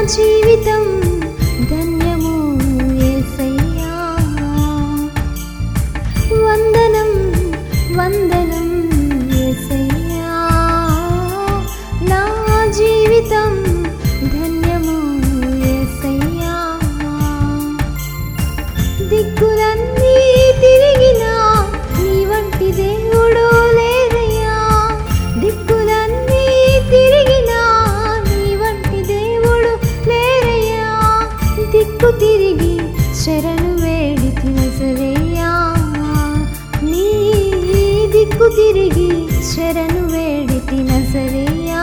జీవితం ధన్యము యేసయ్యా వందనం వందనం యేసయ్యా నా జీవితం ధన్యము యేసయ్యా దిక్కులన్నీ తిరిగినా నీ వంటి దేవుడు లేదయ్యా దిక్కులన్నీ తిరిగినా నీ వంటి దేవుడు లేరయ్యా దిక్కు తిరిగి శరణు వేడి తినసరయ్యా నీ దిక్కు తిరిగి శరణు వేడి తినసరయ్యా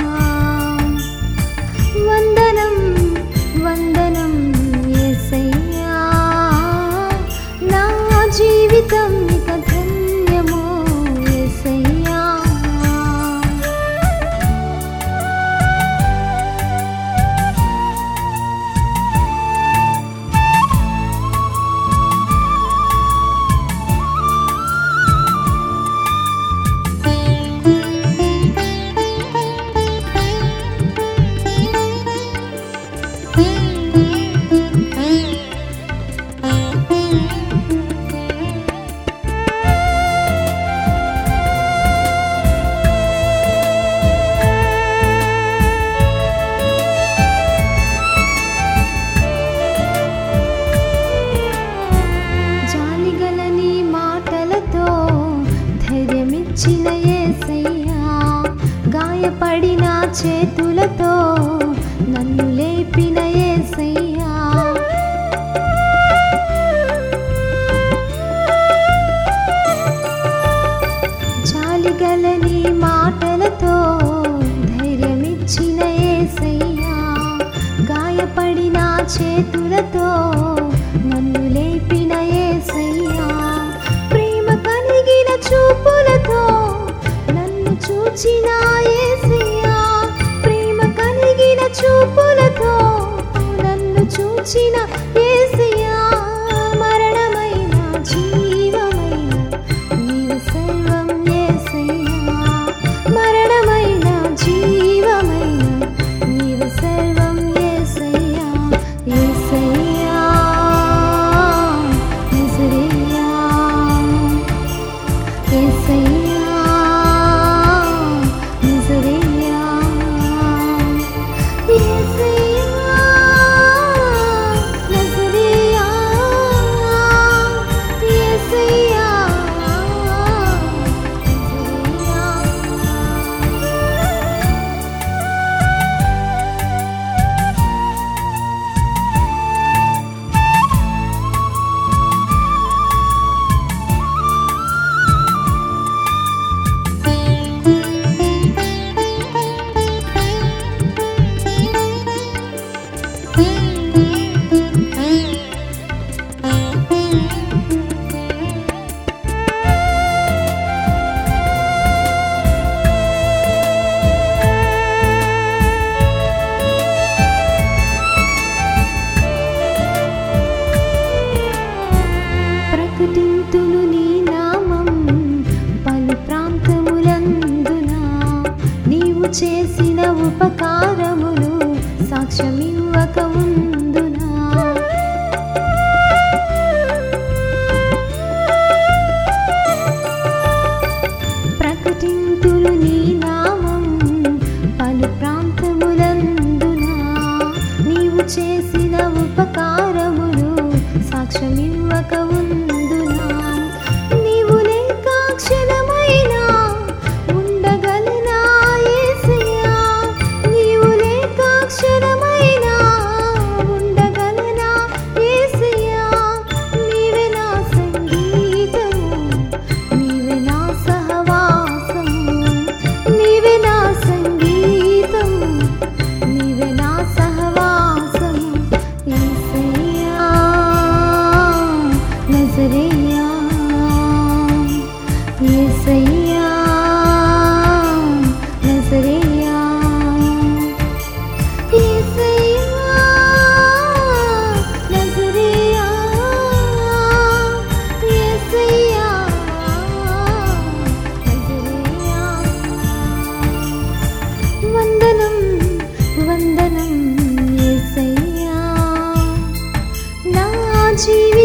వందనం వందనం యేసయ్యా నా జీవితం ఇక ధన్యము యేసయ్యా జాలిగల నీ మాటలతో ధైర్యమిచ్చిన యేసయ్యా గాయపడిన చేతులతో నన్ను లేపిన యేసయ్యా జాలిగల నీ మాటలతో ధైర్యమిచ్చిన యేసయ్యా గాయపడిన చేతులతో నన్ను లేపిన యేసయ్యా ప్రేమ కలిగిన చూపులతో నన్ను చూచిన యేసయ్యా ప్రేమ కలిగిన చూపులతో నన్ను చూచిన యేసయ్యా మరణమైన జీవమైన నీవు సర్వం యేసయ్యా మరణమైన జీవమైన నీవు సర్వం యేసయ్యా యేసయ్యా నజరేయా యేసయ్యా నజరేయా యేసయ్యా నజరేయా యేసయ్యా నజరేయా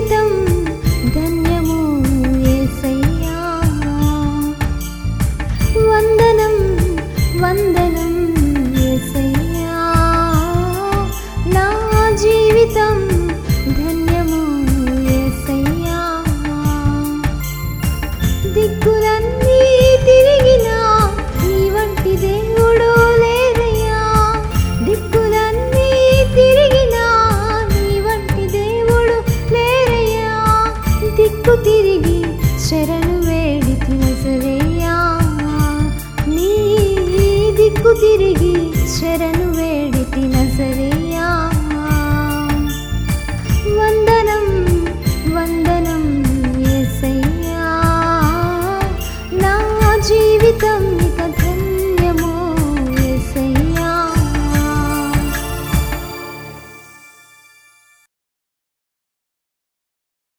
జీవితం ధన్యము యేసయ్యా వందనం వందనం యేసయ్యా నా జీవితం ధన్యము యేసయ్యా దిక్కులన్నీ తిరిగినా నీ వంటి దేవుడు లేదయ్యా దిక్కులన్నీ తిరిగినా నీ వంటి దేవుడు లేరయ్యా దిక్కు తిరిగి శరణు వేడితి నజరేయా నీ దిక్కు తిరిగి శరణు వేడితి నజరే